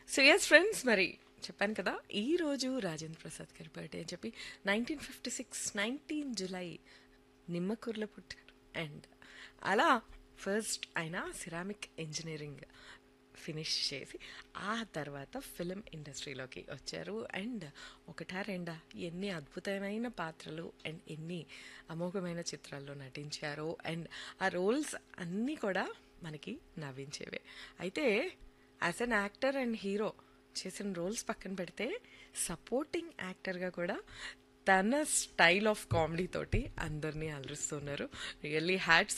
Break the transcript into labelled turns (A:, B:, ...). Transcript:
A: so yes friends మరి చెప్పాను కదా ఈ రోజు రాజేంద్ర ప్రసాద్ గారి బర్త్డే అని చెప్పి nineteen fifty six nineteen July నిమ్మకూరులో పుట్టారు అండ్ అలా ఫస్ట్ ఆయన సిరామిక్ ఇంజనీరింగ్ ఫినిష్ చేసి ఆ తర్వాత ఫిలిం ఇండస్ట్రీలోకి వచ్చారు అండ్ ఒకటా రెండా ఎన్ని అద్భుతమైన పాత్రలు అండ్ ఎన్ని అమోఘమైన చిత్రాల్లో నటించారు అండ్ ఆ రోల్స్ అన్నీ కూడా మనకి నవ్వించేవే అయితే as an actor and hero చేసిన రోల్స్ పక్కన పెడితే సపోర్టింగ్ యాక్టర్గా కూడా తన స్టైల్ ఆఫ్ కామెడీ తోటి అందరినీ అలరిస్తున్నారు రియల్లీ హ్యాట్స్